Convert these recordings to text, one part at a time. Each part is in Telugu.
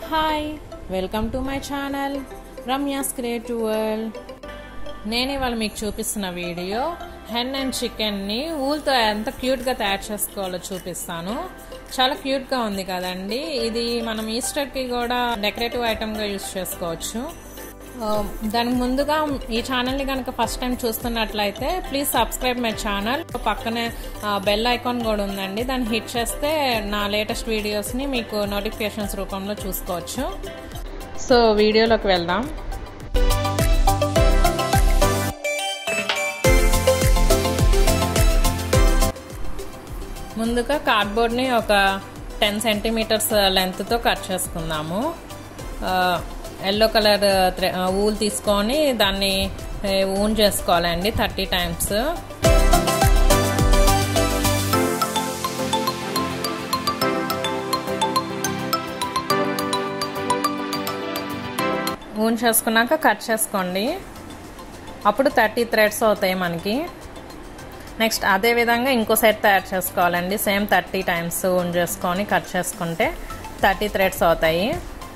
hi welcome to my channel Ramya's creative world నేను ఇవాళ మీకు చూపిస్తున్న వీడియో హెన్ అండ్ చికెన్ని ఊల్తో ఎంత క్యూట్గా తయారు చేసుకోవాలో చూపిస్తాను చాలా క్యూట్గా ఉంది కదండి ఇది మనం ఈస్టర్కి కూడా డెకరేటివ్ ఐటమ్గా యూస్ చేసుకోవచ్చు ఆ, దానికి ముందుగా ఈ ఛానల్ని కనుక ఫస్ట్ టైం చూస్తున్నట్లయితే ప్లీజ్ సబ్స్క్రైబ్ మై ఛానల్ పక్కనే బెల్ ఐకాన్ కూడా ఉందండి దాన్ని హిట్ చేస్తే నా లేటెస్ట్ వీడియోస్ని మీకు నోటిఫికేషన్స్ రూపంలో చూసుకోవచ్చు సో వీడియోలోకి వెళ్దాం ముందుగా కార్డ్బోర్డ్ని ఒక టెన్ సెంటీమీటర్స్ లెంత్తో కట్ చేసుకుందాము ఎల్లో కలర్ ఊల్ తీసుకొని దాన్ని ఊన్ చేసుకోవాలండి థర్టీ టైమ్స్ ఊన్ చేసుకున్నాక కట్ చేసుకోండి అప్పుడు థర్టీ థ్రెడ్స్ అవుతాయి మనకి నెక్స్ట్ అదే విధంగా ఇంకో సెట్ తయారు చేసుకోవాలండి సేమ్ థర్టీ టైమ్స్ ఊన్ చేసుకొని కట్ చేసుకుంటే థర్టీ థ్రెడ్స్ అవుతాయి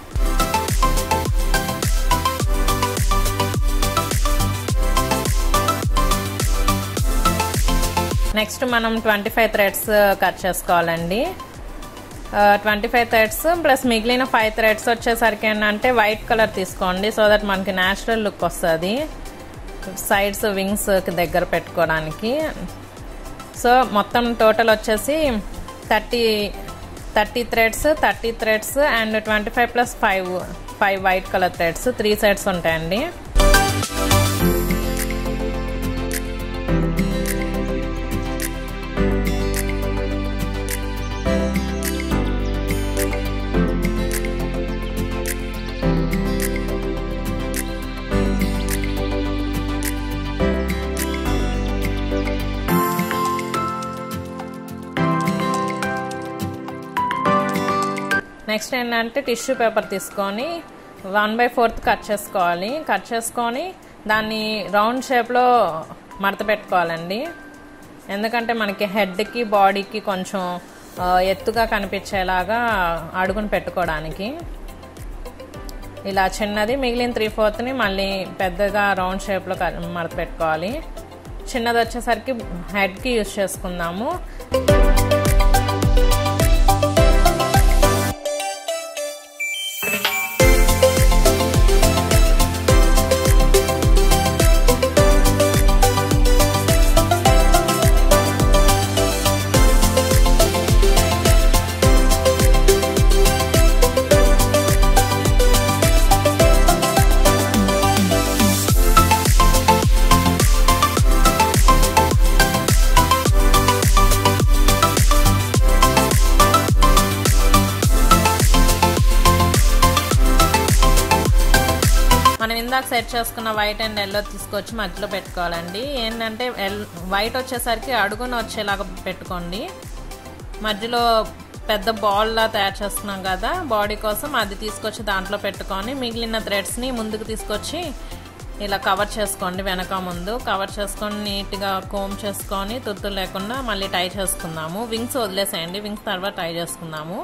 నెక్స్ట్ మనం ట్వంటీ ఫైవ్ థ్రెడ్స్ కట్ చేసుకోవాలండి ట్వంటీ ఫైవ్ థ్రెడ్స్ ప్లస్ మిగిలిన ఫైవ్ థ్రెడ్స్ వచ్చేసరికి ఏంటంటే వైట్ కలర్ తీసుకోండి సో దట్ మనకి న్యాచురల్ లుక్ వస్తుంది సైడ్స్ వింగ్స్ దగ్గర పెట్టుకోవడానికి సో మొత్తం టోటల్ వచ్చేసి thirty thirty threads thirty threads and twenty five plus five five white colour threads three sets ఉంటాయండి నెక్స్ట్ ఏంటంటే టిష్యూ పేపర్ తీసుకొని వన్ బై ఫోర్త్ కట్ చేసుకోవాలి కట్ చేసుకొని దాన్ని రౌండ్ షేప్లో మడత పెట్టుకోవాలండి ఎందుకంటే మనకి హెడ్కి బాడీకి కొంచెం ఎత్తుగా కనిపించేలాగా అడుగును పెట్టుకోవడానికి ఇలా చిన్నది మిగిలిన త్రీ ఫోర్త్ని మళ్ళీ పెద్దగా రౌండ్ షేప్లో మడత పెట్టుకోవాలి చిన్నది వచ్చేసరికి హెడ్కి యూజ్ చేసుకుందాము మనం ఇందాక సెట్ చేసుకున్న వైట్ అండ్ ఎల్లో తీసుకొచ్చి మధ్యలో పెట్టుకోవాలండి ఏంటంటే ఎల్ వైట్ వచ్చేసరికి అడుగున వచ్చేలాగా పెట్టుకోండి మధ్యలో పెద్ద బాల్లా తయారు చేస్తున్నాం కదా బాడీ కోసం అది తీసుకొచ్చి దాంట్లో పెట్టుకొని మిగిలిన థ్రెడ్స్ని ముందుకు తీసుకొచ్చి ఇలా కవర్ చేసుకోండి వెనక ముందు కవర్ చేసుకొని నీట్గా కోమ్ చేసుకొని తుత్తు లేకుండా మళ్ళీ టై చేసుకుందాము వింగ్స్ వదిలేసేయండి వింగ్స్ తర్వాత టై చేసుకుందాము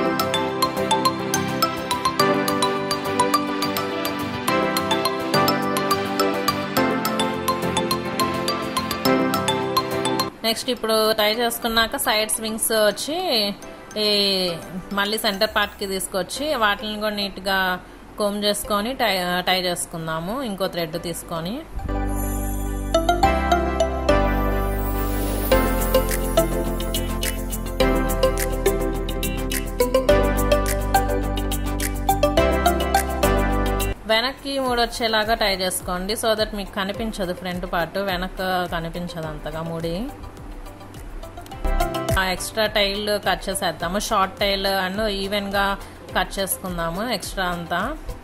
నెక్స్ట్ ఇప్పుడు టై చేసుకున్నాక సైడ్స్ వింగ్స్ వచ్చి ఈ మళ్ళీ సెంటర్ పార్ట్కి తీసుకొచ్చి వాటిని కూడా నీట్గా కోమ్ చేసుకొని టై టై చేసుకుందాము ఇంకో థ్రెడ్ తీసుకొని వెనక్కి మూడు వచ్చేలాగా టై చేసుకోండి సో దట్ మీకు కనిపించదు ఫ్రంట్ పార్ట్ వెనక కనిపించదు అంతగా ముడి ఆ ఎక్స్ట్రా టైల్ కట్ చేసేద్దాము షార్ట్ టైల్ అండ్ ఈవెన్గా కట్ చేసుకుందాము ఎక్స్ట్రా అంతా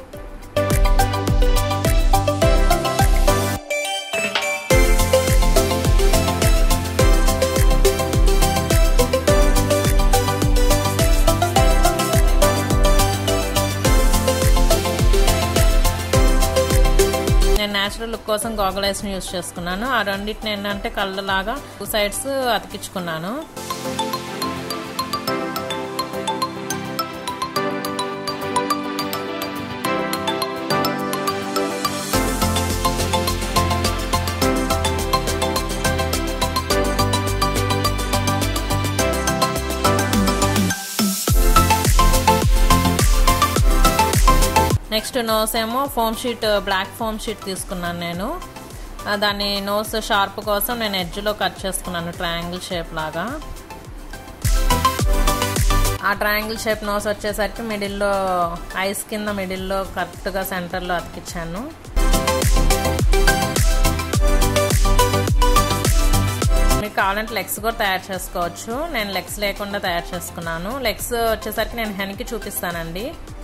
నేను న్యాచురల్ లుక్ కోసం గాగుల్ ఐస్ని యూస్ చేసుకున్నాను ఆ రెండింటిని ఏంటంటే కళ్ళలాగా టూ సైడ్స్ అతికించుకున్నాను నెక్స్ట్ నోస్ ఏమో foam sheet black foam sheet తీసుకున్నాను నేను దాన్ని నోస్ షార్ప్ కోసం నేను ఎడ్జ్లో కట్ చేసుకున్నాను ట్రయాంగిల్ షేప్ లాగా ఆ ట్రయాంగిల్ షేప్ నోస్ వచ్చేసరికి మిడిల్లో ఐస్ కింద మిడిల్లో కరెక్ట్గా సెంటర్లో అతికిచ్చాను మీకు కావాలంటే లెగ్స్ కూడా తయారు చేసుకోవచ్చు నేను లెగ్స్ లేకుండా తయారు చేసుకున్నాను లెగ్స్ వచ్చేసరికి నేను హెన్కి చూపిస్తానండి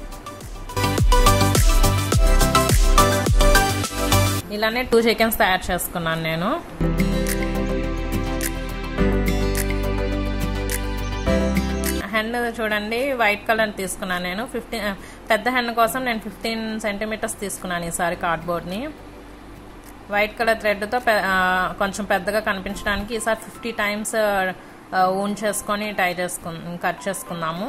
ఇలానే టూ చికెన్స్ తయారు చేసుకున్నాను నేను హెన్ చూడండి వైట్ కలర్ తీసుకున్నాను నేను ఫిఫ్టీన్ పెద్ద హెన్ కోసం నేను ఫిఫ్టీన్ సెంటీమీటర్స్ తీసుకున్నాను ఈసారి కార్డ్బోర్డ్ని వైట్ కలర్ థ్రెడ్తో కొంచెం పెద్దగా కనిపించడానికి ఈసారి ఫిఫ్టీ టైమ్స్ ఊన్ చేసుకొని టై చేసుకు కట్ చేసుకుందాము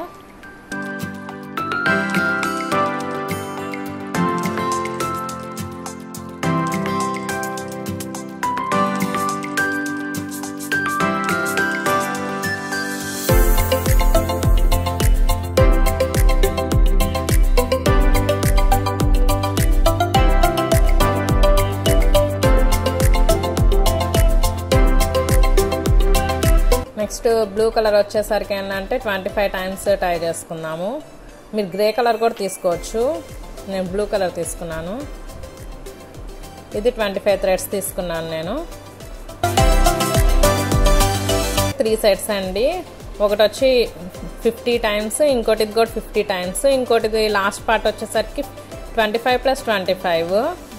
నెక్స్ట్ బ్లూ కలర్ వచ్చేసరికి ఏంటంటే ట్వంటీ ఫైవ్ టైమ్స్ టై చేసుకుందాము మీరు గ్రే కలర్ కూడా తీసుకోవచ్చు నేను బ్లూ కలర్ తీసుకున్నాను ఇది ట్వంటీ ఫైవ్ థ్రెడ్స్ తీసుకున్నాను నేను త్రీ సెట్స్ అండి ఒకటి వచ్చి ఫిఫ్టీ టైమ్స్ ఇంకోటిది కూడా ఫిఫ్టీ టైమ్స్ ఇంకోటిది లాస్ట్ పార్ట్ వచ్చేసరికి twenty five plus twenty five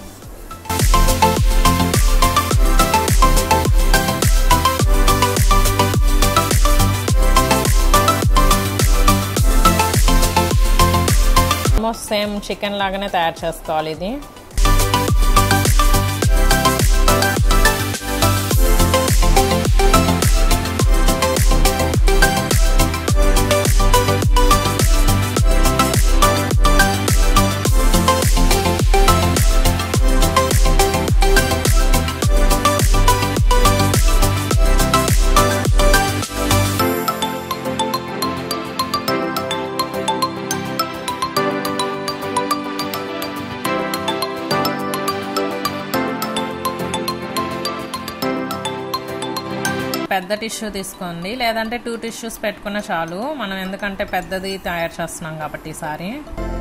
almost same chicken లాగానే తయారు చేసుకోవాలి ఇది పెద్ద టిష్యూ తీసుకోండి లేదంటే టూ టిష్యూస్ పెట్టుకున్న చాలు మనం ఎందుకంటే పెద్దది తయారు చేస్తున్నాం కాబట్టి ఈసారి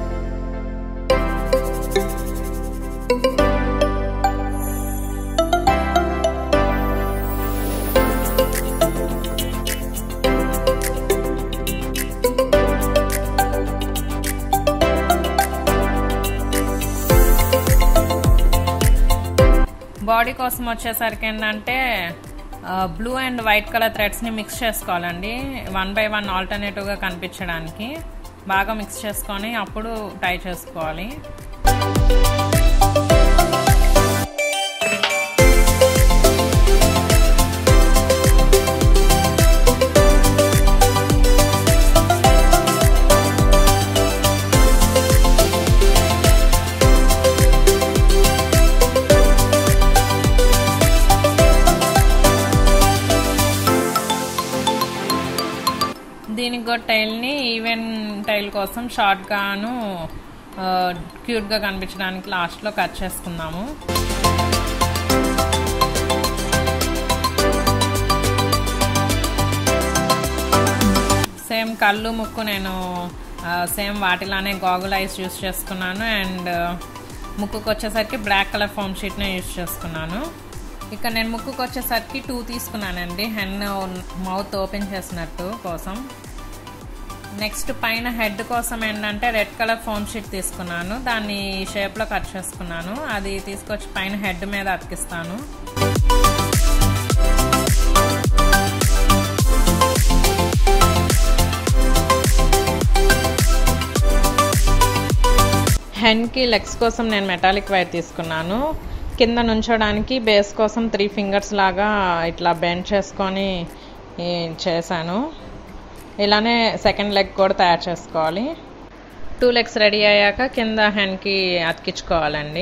బాడీ కోసం వచ్చేసరికి ఏంటంటే బ్లూ అండ్ వైట్ కలర్ థ్రెడ్స్ని మిక్స్ చేసుకోవాలండి వన్ బై వన్ ఆల్టర్నేటివ్గా కనిపించడానికి బాగా మిక్స్ చేసుకొని అప్పుడు టై చేసుకోవాలి దీనికి కూడా టైల్ని ఈవెన్ టైల్ కోసం షార్ట్గాను క్యూట్గా కనిపించడానికి లాస్ట్లో కట్ చేసుకుందాము సేమ్ కళ్ళు ముక్కు నేను సేమ్ వాటిలానే గాగుల్ ఐస్ యూస్ చేసుకున్నాను అండ్ ముక్కుకు వచ్చేసరికి బ్లాక్ కలర్ ఫామ్ షీట్నే యూస్ చేసుకున్నాను ఇక్కడ నేను ముక్కుకు వచ్చేసరికి టూ తీసుకున్నానండి హెన్ మౌత్ ఓపెన్ చేసినట్టు కోసం నెక్స్ట్ పైన హెడ్ కోసం ఏంటంటే రెడ్ కలర్ ఫోమ్ షీట్ తీసుకున్నాను దాన్ని షేప్లో కట్ చేసుకున్నాను అది తీసుకొచ్చి పైన హెడ్ మీద అతికిస్తాను హెన్కి లెగ్స్ కోసం నేను మెటాలిక్ వైర్ తీసుకున్నాను కింద నుంచోడానికి బేస్ కోసం త్రీ ఫింగర్స్ లాగా ఇట్లా బెండ్ చేసుకొని చేశాను ఇలానే సెకండ్ లెగ్ కూడా తయారు చేసుకోవాలి టూ లెగ్స్ రెడీ అయ్యాక కింద హ్యాండ్కి అతికించుకోవాలండి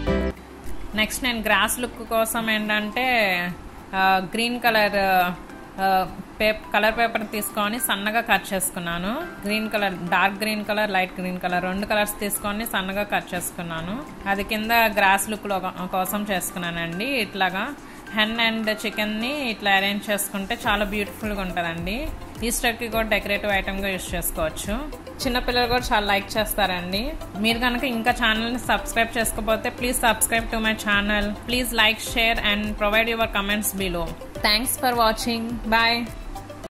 నెక్స్ట్ నేను గ్రాస్ లుక్ కోసం ఏంటంటే గ్రీన్ కలర్ పేప్ కలర్ పేపర్ తీసుకొని సన్నగా కట్ చేసుకున్నాను green colour dark green colour light green colour రెండు కలర్స్ తీసుకొని సన్నగా కట్ చేసుకున్నాను అది కింద గ్రాస్ లుక్ కోసం చేసుకున్నానండి ఇట్లాగా హెన్ అండ్ చికెన్ని ఇట్లా అరేంజ్ చేసుకుంటే చాలా బ్యూటిఫుల్గా ఉంటుందండి ఈస్టర్కి కూడా డెకరేటివ్ ఐటమ్గా యూస్ చేసుకోవచ్చు చిన్నపిల్లలు కూడా చాలా లైక్ చేస్తారండి మీరు కనుక ఇంకా ఛానల్ని సబ్స్క్రైబ్ చేసుకోకపోతే please subscribe to my channel please like share and provide your comments below thanks for watching bye